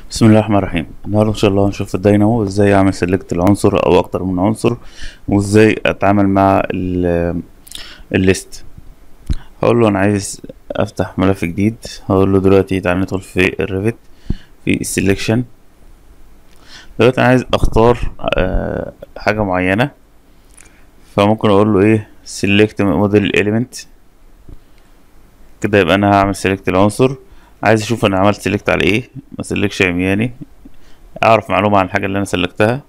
بسم الله الرحمن الرحيم النهارده ان شاء الله هنشوف الداينامو ازاي اعمل سيلكت العنصر او اكتر من عنصر وازاي اتعامل مع ال- الليست هقول له انا عايز افتح ملف جديد هقول له دلوقتي تعالى ندخل في الريفت في السلكشن دلوقتي انا عايز اختار آه، حاجه معينه فممكن اقول له ايه سيلكت موديل element كده يبقى انا هعمل سيلكت العنصر عايز اشوف انا عملت سيلكت على ايه ما سيلكتش عمياني اعرف معلومة عن الحاجة اللي انا سلكتها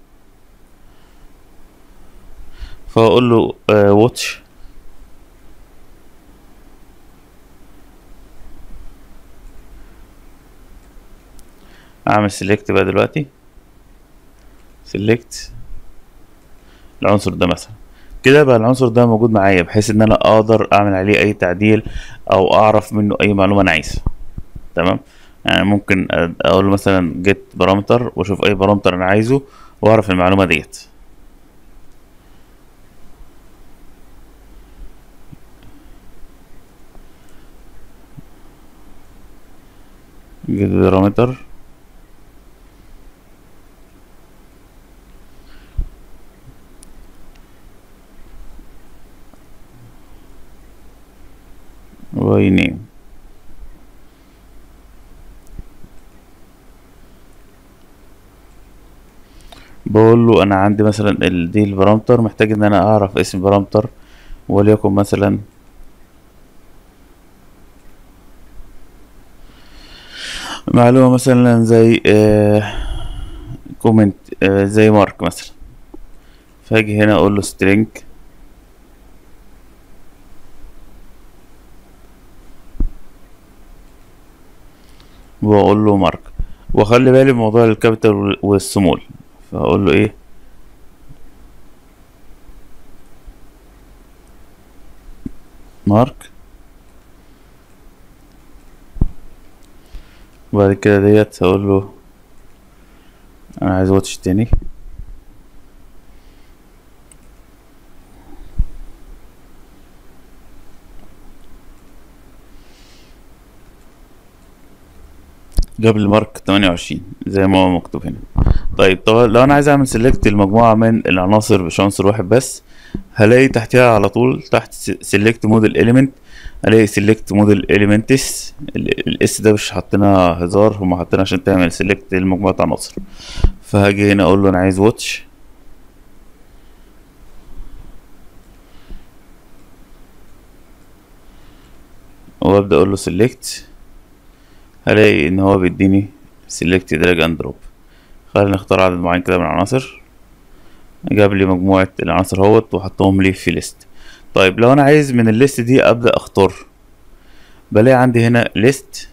فاقول له واتش اعمل سيلكت بقى دلوقتي سيلكت العنصر ده مثلا كده بقى العنصر ده موجود معايا بحيث ان انا اقدر اعمل عليه اي تعديل او اعرف منه اي معلومة انا عايزها تمام يعني ممكن اقول له مثلا جيت بارامتر واشوف اي بارامتر انا عايزه واعرف المعلومه ديت جيت بارامتر واي نيم بقول له انا عندي مثلا ال- دي البارامتر محتاج ان انا اعرف اسم بارامتر وليكن مثلا معلومة مثلا زي كومنت زي مارك مثلا فاجي هنا اقول له string واقول له مارك واخلي بالي من موضوع الكابيتال والسمول فاقول له ايه مارك وبعد كده ديت هقول له انا عايز واتش تاني جاب لي مارك 28 زي ما هو مكتوب هنا طيب طبعا لو انا عايز اعمل سيلكت المجموعه من العناصر مش عنصر واحد بس هلاقي تحتها على طول تحت سيلكت موديل اليمنت هلاقي سيلكت موديل اليمنتس الاس ده مش حاطينها هزار هم حاطينها عشان تعمل سيلكت لمجموعه عناصر فهاجي هنا اقول له انا عايز واتش وابدا اقول له سيلكت هلاقي ان هو بيديني سيلكت دراج اند دروب خلينا نختار عدد معين كده من العناصر جاب لي مجموعة العناصر اهوت وحطهم لي في ليست طيب لو انا عايز من الليست دي ابدأ اختار بلاقي عندي هنا ليست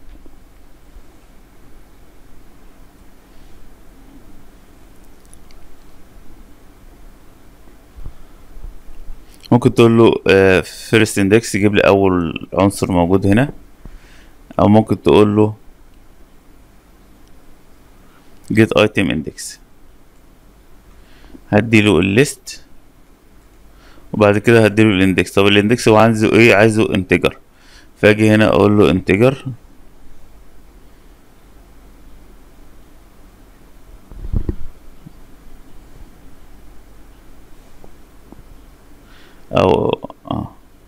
ممكن تقول له فيرست اندكس يجيب لي اول عنصر موجود هنا او ممكن تقول له get item index هديله الليست وبعد كده هديله الاندكس طب الاندكس هو عايزه ايه عايزه انتجر فاجي هنا اقول له انتجر او اه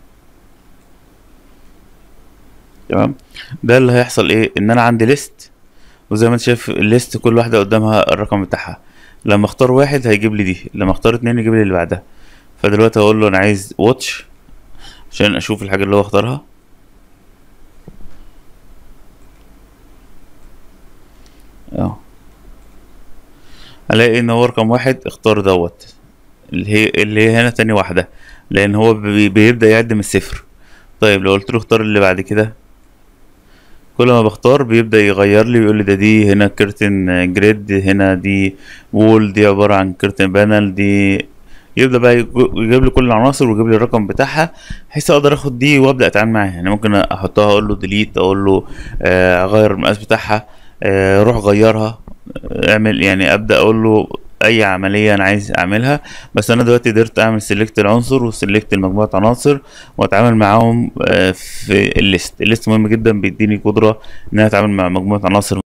تمام ده اللي هيحصل ايه ان انا عندي ليست وزي ما انت شايف الليست كل واحده قدامها الرقم بتاعها لما اختار واحد هيجيب لي دي لما اختار اتنين يجيب لي اللي بعدها فدلوقتي هقول له انا عايز واتش عشان اشوف الحاجه اللي هو اختارها اه الاقي ان هو رقم واحد اختار دوت اللي هي اللي هي هنا تاني واحده لان هو بي- بيبدا يعد من الصفر طيب لو قلت له اختار اللي بعد كده كل ما بختار بيبدأ يغير لي بيقول لي ده دي هنا كيرتن جريد هنا دي وول دي عبارة عن كيرتن بانل دي يبدأ بقى يج- يجيب لي كل العناصر ويجيب لي الرقم بتاعها بحيث اقدر اخد دي وابدأ اتعامل معاها يعني ممكن احطها اقول له ديليت اقول له آه، اغير المقاس بتاعها آه، روح غيرها آه، اعمل يعني ابدأ اقول له اي عمليه انا عايز اعملها بس انا دلوقتي قدرت اعمل سيلكت العنصر وسيلكت المجموعه عناصر واتعامل معاهم آه، في الليست الليست مهم جدا بيديني قدره ان انا اتعامل مع مجموعه عناصر